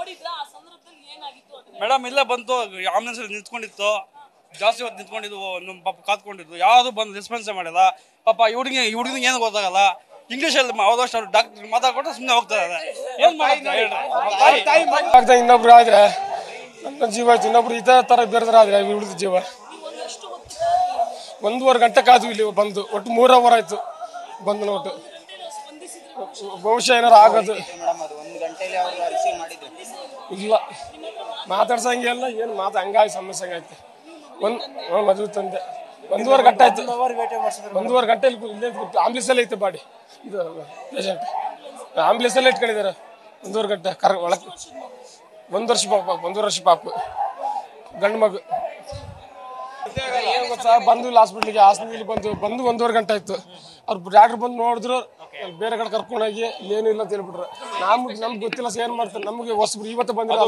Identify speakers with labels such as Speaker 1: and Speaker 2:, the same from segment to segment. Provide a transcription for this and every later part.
Speaker 1: ನೋಡಿದ್ರ ಆ ಸಂದರ್ಭದಲ್ಲಿ ಏನಾಗಿತ್ತು ಅದನ್ನ
Speaker 2: ಮೇಡಮ್ ಇಲ್ಲೇ ಬಂತು ಆಂಬುಲೆನ್ಸ್ ನಿಂತ್ಕೊಂಡಿತ್ತು ಜಾಸ್ತಿ ಹೊತ್ತು ನಿಂತ್ಕೊಂಡಿದ್ವು ನಮ್ಮ ಪಾಪ ಕಾತ್ಕೊಂಡಿದ್ವು ಯಾವುದು ಬಂದು ರೆಸ್ಪಾನ್ಸೇ ಮಾಡಿಲ್ಲ ಪಾಪ ಈ ಹುಡುಗಿ ಈ ಹುಡುಗಿಗೆ ಏನು ಗೊತ್ತಾಗಲ್ಲ ಇಂಗ್ಲೀಷಲ್ಲಿ ಹೋದಷ್ಟು ಅವ್ರು ಡಾಕ್ಟರ್ ಮಾತಾಡ್ಕೊಟ್ಟು ಸುಮ್ಮನೆ ಹೋಗ್ತಾರೆ ಏನ್ ಮಾಡ್ತಾರೆ
Speaker 3: ಆಗ್ತಾ ಇನ್ನೊಬ್ರು ಆದ್ರೆ ನನ್ನ ಜೀವ ಆಯ್ತು ಇನ್ನೊಬ್ರು ಇದೇ ತರ ಬೇರೆ ಆದ್ರೆ ಉಳಿದ ಜೀವ
Speaker 1: ಒಂದಷ್ಟು ಹೊತ್ತು
Speaker 3: ಒಂದೂವರೆ ಗಂಟೆ ಕಾದು ಇಲ್ಲಿ ಬಂದು ಒಟ್ಟು ಮೂರವರೆ ಆಯ್ತು ಬಂದು ನೋಟು
Speaker 1: ಗಂಟೆನೂ ಸ್ಪಂದಿಸಿದ್ರೆ
Speaker 3: ಬಹುಶಃ ಏನಾರು ಆಗೋದು
Speaker 4: ಮೇಡಮ್ ಅದು ಒಂದು ಗಂಟೆಲಿ ಅವ್ರು ರಿಸೀವ್ ಮಾಡಿದ್ರು
Speaker 3: ಇಲ್ಲ ಮಾತಾಡ್ಸಂಗೆ ಇಲ್ಲ ಏನು ಮಾತು ಹಂಗಾಗಿ ಸಮಸ್ಯೆ ಹಂಗಾಯ್ತು ಒಂದು ಮದುವೆ ತಂದೆ ಒಂದೂವರೆ ಗಂಟೆ ಆಯ್ತು ಒಂದೂವರೆ ಗಂಟೆ ಇಲ್ಲಿ ಇಲ್ಲೇ ಕೂತು ಆಂಬ್ಲೆನ್ಸ್ ಅಲ್ಲೇ ಐತೆ ಬಾಡಿ ಇದು ಪೇಷಂಟ್ ಆಂಬ್ಲೆನ್ಸ್ ಅಲ್ಲೇ ಇಟ್ಕೊಂಡಿದ್ದಾರೆ ಒಂದೂವರೆ ಗಂಟೆ ಕರ್ ಒಳಗೆ ಒಂದು ವರ್ಷ ಪಾಪ ಒಂದೂವರೆ ವರ್ಷ ಪಾಪು ಗಂಡು ಮಗು ಏನು ಗೊತ್ತಾ ಬಂದು ಇಲ್ಲಿ ಹಾಸ್ಪಿಟ್ಲಿಗೆ ಹಾಸನದಲ್ಲಿ ಬಂದು ಬಂದು ಒಂದೂವರೆ ಗಂಟೆ ಆಯ್ತು ಅವ್ರು ಡಾಕ್ಟರ್ ಬಂದು ನೋಡಿದ್ರು ಅಲ್ಲಿ ಬೇರೆ ಕಡೆ ಕರ್ಕೊಂಡೋಗಿ ಏನು ಇಲ್ಲ ಅಂತ ಹೇಳ್ಬಿಟ್ರು ನಮ್ಗೆ ನಮ್ಗೆ ಗೊತ್ತಿಲ್ಲ ಸರ್ ಏನು ಮಾಡ್ತಾರೆ ನಮಗೆ ಹೊಸಬ್ರು ಇವತ್ತು ಬಂದಿರೋ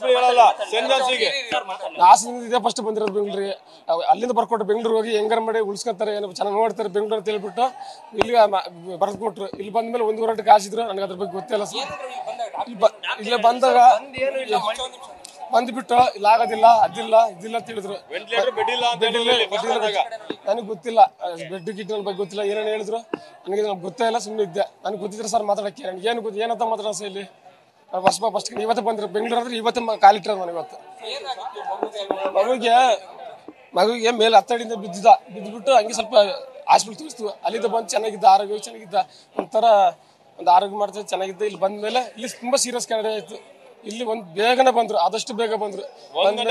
Speaker 3: ಹಾಸನದಿಂದ ಇದೇ ಫಸ್ಟ್ ಬಂದಿರೋದು ಬೆಂಗಳೂರಿಗೆ ಅವ್ ಅಲ್ಲಿಂದ ಬರ್ಕೊಟ್ಟು ಬೆಂಗಳೂರು ಹೋಗಿ ಹೆಂಗಾರ ಮಾಡಿ ಉಳಿಸ್ಕೊಂತಾರೆ ಏನು ಚೆನ್ನಾಗಿ ನೋಡ್ತಾರೆ ಬೆಂಗಳೂರು ಅಂತ ಹೇಳ್ಬಿಟ್ಟು ಇಲ್ಲಿಗೆ ಬರೆದು ಕೊಟ್ರು ಇಲ್ಲಿ ಬಂದ ಮೇಲೆ ಒಂದೂವರೆ ಗಂಟೆ ಕಾಸಿದ್ರು ನನಗೆ ಅದ್ರ ಬಗ್ಗೆ ಗೊತ್ತಿಲ್ಲ ಸರ್ ಇಲ್ಲಿ ಬ- ಇಲ್ಲೇ ಬಂದಾಗ ಬಂದ್ಬಿಟ್ಟು ಇಲ್ಲ ಆಗೋದಿಲ್ಲ ಅದಿಲ್ಲ ಇದಿಲ್ಲ ಅಂತ ಹೇಳಿದ್ರು ಬೆಡ್ ಇಲ್ಲ ನನಗೆ ಗೊತ್ತಿಲ್ಲ ಬೆಡ್ ಗಿಡ್ ನನ್ನ ಬಗ್ಗೆ ಗೊತ್ತಿಲ್ಲ ಏನೇನು ಹೇಳಿದ್ರು ನನಗೆ ನಮ್ಗೆ ಗೊತ್ತೇ ಇಲ್ಲ ಸುಮ್ಮನೆ ಇದ್ದೆ ನನಗೆ ಗೊತ್ತಿದ್ರೆ ಸರ್ ಮಾತಾಡಕ್ಕೆ ನನಗೆ ಏನು ಗೊತ್ತು ಏನಂತ ಮಾತಾಡೋ ಸರ್ ಇಲ್ಲಿ ನಾನು ಫಸ್ಟ್ ಫಸ್ಟ್ ಇವತ್ತೇ ಬಂದಿರೋ ಬೆಂಗಳೂರು ಅಂದ್ರೆ ಇವತ್ತೇ ಮ- ಕಾಲಿಟ್ಟಿರೋದು ನಾನು ಇವತ್ತು ಮಗುಗೆ ಮಗುಗೆ ಮೇಲೆ ಹತ್ತಡಿಯಿಂದ ಬಿದ್ದಿದ್ದ ಬಿದ್ದುಬಿಟ್ಟು ಹಂಗೆ ಸ್ವಲ್ಪ ಹಾಸ್ಪಿಟಲ್ ತೋರಿಸ್ತು ಅಲ್ಲಿಂದ ಬಂದು ಚೆನ್ನಾಗಿದ್ದ ಆರೋಗ್ಯ ಚೆನ್ನಾಗಿದ್ದ ಒಂಥರ ಒಂದು ಆರೋಗ್ಯ ಮಾಡ್ತಾ ಚೆನ್ನಾಗಿದ್ದ ಇಲ್ಲಿ ಬಂದ ಮೇಲೆ ಇಲ್ಲಿ ತುಂಬಾ ಸೀರಿಯಸ್ ಕೆಳಗಡೆ ಆಯ್ತು ಇಲ್ಲಿ ಒಂದು ಬೇಗನೆ ಬಂದ್ರು ಆದಷ್ಟು ಬೇಗ ಬಂದ್ರು ಬಂದ್ಮೇಲೆ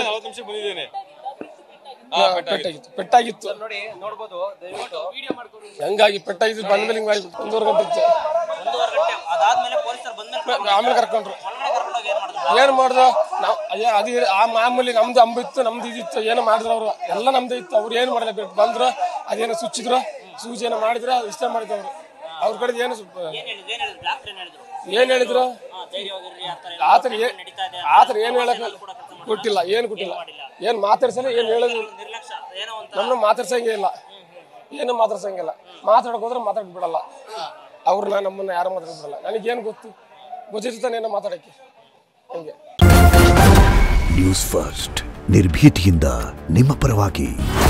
Speaker 3: ಹಾ, ಪೆಟ್ಟಾಗಿತ್ತು ಪೆಟ್ಟಾಗಿತ್ತು
Speaker 4: ನೋಡಿ ನೋಡ್ಬೋದು ದಯವಿಟ್ಟು
Speaker 3: ಹಂಗಾಗಿ ಪೆಟ್ಟಾಗಿದ್ದು ಬಂದ್ಮೇಲೆ ಹಿಂಗಾಗಿ ಒಂದೂವರೆ ಗಂಟೆ ಇತ್ತು
Speaker 4: ಒಂದೂವರೆ ಗಂಟೆ ಅದಾದ್ಮೇಲೆ ಪೊಲೀಸರು ಬಂದ್ಮೇಲೆ
Speaker 3: ಆಮೇಲೆ ಕರ್ಕೊಂಡ್ರು
Speaker 4: ಒಳಗಡೆ ಕರ್ಕೊಂಡೋಗಿ ಏನ್ ಮಾಡಿದ್ರು
Speaker 3: ಏನ್ ಮಾಡ್ದು ನಾವು ಅಯ್ಯ ಅದು ಆ ಮಾಮೂಲಿ ನಮ್ದು ಅಂಬ ಇತ್ತು ನಮ್ದು ಇದಿತ್ತು ಏನೋ ಮಾಡಿದ್ರು ಅವರು ಎಲ್ಲ ನಮ್ದೇ ಇತ್ತು ಅವ್ರು ಏನು ಮಾಡಲ್ಲ ಬಿಟ್ಟು ಬಂದ್ರು ಅದೇನೋ ಸುಚ್ಚಿದ್ರು ಸೂಜಿ ಏನೋ ಮಾಡಿದ್ರು ಇಷ್ಟ ಮಾಡಿದ್ರು ಅವರು ಅವ್ರ ಕಡೆ ಏನು ಸ್ವಲ್ಪ
Speaker 4: ಏನ್ ಹೇಳಿದ್ರು ಏನ್ ಹೇಳಿದ್ರು ಡಾಕ್ಟರ್ ಏನ್ ಹೇಳಿದ್ರು
Speaker 3: ಏನ್ ಹೇಳಿದ್ರು
Speaker 4: ಹಾ ಧೈರ್ಯವಾಗಿರ್ರಿ ಆ ಥರ
Speaker 3: ಆತರ ಏನ್
Speaker 4: ನಡೀತಾ ಇದೆ
Speaker 3: ಆತರ ಏನ್ ಹೇಳಕ್ ಕೊಟ್ಟಿಲ್ಲ ಏನ್ ಕೊಟ್ಟಿಲ್ಲ ಏನ್ ಮಾತಾಡ್ಸಲ್ಲ ಏನ್ ಹೇಳೋದು
Speaker 4: ನಿರ್ಲಕ್ಷ್ಯ ಏನೋ ಒಂಥರ
Speaker 3: ನಮ್ಮನ್ನ ಮಾತಾಡ್ಸಂಗೆ ಇಲ್ಲ ಏನು ಮಾತಾಡ್ಸಂಗಿಲ್ಲ ಮಾತಾಡಕ್ ಹೋದ್ರೆ ಮಾತಾಡ್ ಬಿಡಲ್ಲ ಅವ್ರನ್ನ ನಮ್ಮನ್ನ ಯಾರು ಮಾತಾಡಕ್ ಬಿಡಲ್ಲ ನನಗೇನು ಗೊತ್ತು ಗೊತ್ತಿರ್ತಾನೆ ಏನೋ ಮಾತಾಡಕ್ಕೆ ಹಂಗೆ
Speaker 5: ನ್ಯೂಸ್ ಫಸ್ಟ್ ನಿರ್ಭೀತಿಯಿಂದ ನಿಮ್ಮ ಪರವಾಗಿ